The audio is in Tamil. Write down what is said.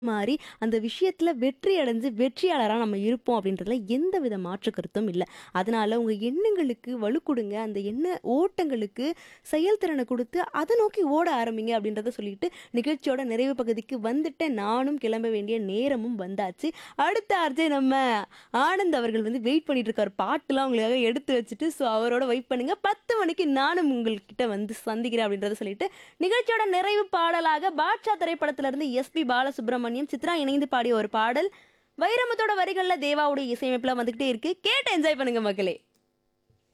மாரி அந்த விஷயத்துல வெற்றி அடைஞ்சு வெற்றியாளரா நம்ம இருப்போம் அப்படின்றதுல எந்தவித மாற்று கருத்தும் இல்ல. அதனால உங்க எண்ணங்களுக்கு வலு குடுங்க. அந்த எண்ண ஓட்டங்களுக்கு செயல்திறன குடுத்து அத நோக்கி ஓட ஆரம்பிங்க அப்படின்றத சொல்லிட்டு, நிகழ்ச்சியோட நிறைவு பகுதிக்கு வந்துட்டேன். நானும் கிளம்ப வேண்டிய நேரமும் வந்தாச்சு. அடுத்த ஆர்ஜே நம்ம ஆனந்த் அவர்கள் வந்து வெயிட் பண்ணிட்டு இருக்காரு. பாட்டுலாம் உங்களுக்காக எடுத்து வச்சுட்டு, ஸோ அவரோட வெயிட் பண்ணுங்க. 10 மணிக்கு நானும் உங்கள்கிட்ட வந்து சந்திக்கிறேன் அப்படின்றத சொல்லிட்டு, நிகழ்ச்சியோட நிறைவு பாடலாக பாட்ஷா திரைப்படத்திலிருந்து எஸ்பி பாலசுப்ரமணியம், சித்ரா இணைந்து பாடிய ஒரு பாடல். வைரமுத்தோட வரிகள்ல தேவாவுடைய இசையமைப்புல வந்துகிட்டே இருக்கு. கேட்டு என்ஜாய் பண்ணுங்க மக்களே.